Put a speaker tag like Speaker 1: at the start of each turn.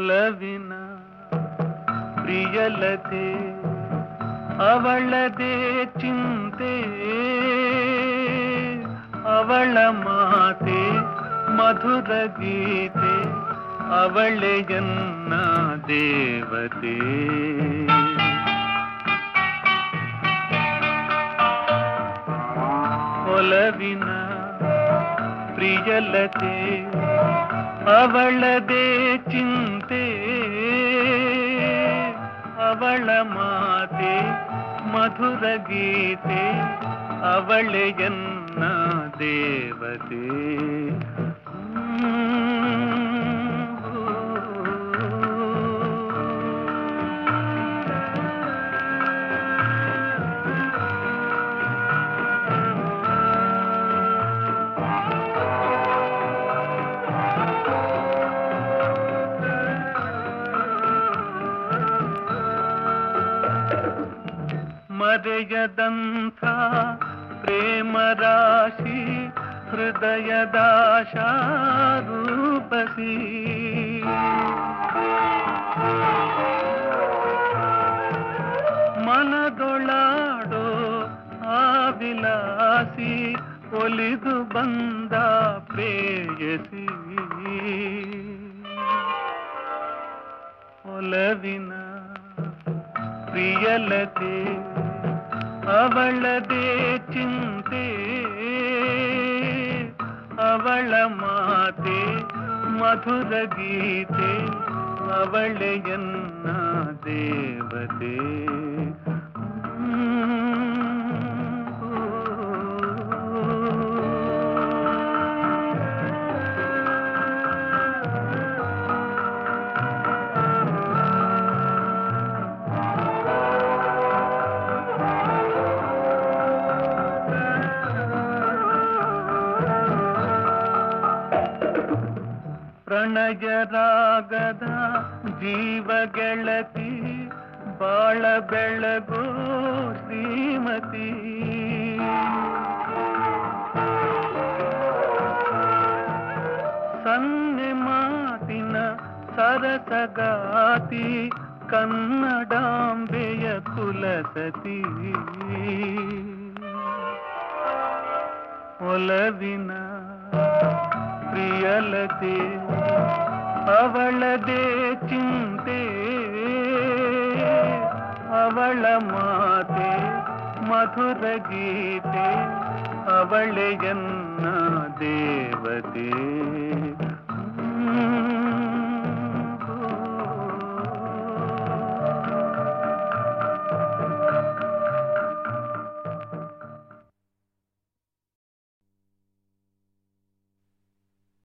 Speaker 1: ಒಲವಿನ ಪ್ರಿಯಲತೆ ಅವಳದೇ ಚಿಂತೆ ಅವಳ ಮಾತೆ ಮಧುರ ಗೀತೆ ಅವಳೆಯನ್ನ ದೇವತೆ ಒಲವಿನ ಪ್ರಿಯಲತೆ ಅವಳದೇ ಚಿಂತೆ ಅವಳ ಮಾತೆ ಮಧುರ ಗೀತೆ ಅವಳೆಯನ್ನ ದೇವತೆ ಮರೆಯದಂಥ ಪ್ರೇಮ ರಾಶಿ ಹೃದಯದಾಶಾ ರೂಪಸಿ ಮನದೊಳಾಡೋ ಆ ವಿಲಾಸಿ ಒಲಿದು ಬಂದ ಪ್ರೇಯಸಿ ಒಲವಿನ ಪ್ರಿಯಲತೆ ಅವಳದೇ ಚಿಂತೆ ಅವಳ ಮಾತೆ ಮಧುರ ಗೀತೆ ಅವಳೆಯನ್ನ ದೇವತೆ ಪ್ರಣಯ ರಾಗದ ಜೀವ ಗೆಳತಿ ಬಾಳ ಬೆಳಗೋ ಶ್ರೀಮತಿ ಸನ್ನೆ ಮಾತಿನ ಸರಸಗಾತಿ ಕನ್ನಡಾಂಬೆಯ ಕುಲಸತಿ ಒಲವಿನ ಪ್ರಿಯಲತೆ ಅವಳದೇ ಚಿಂತೆ ಅವಳ ಮಾತೆ ಮಧುರ ಗೀತೆ ಅವಳೆಯನ್ನ ದೇವತೆ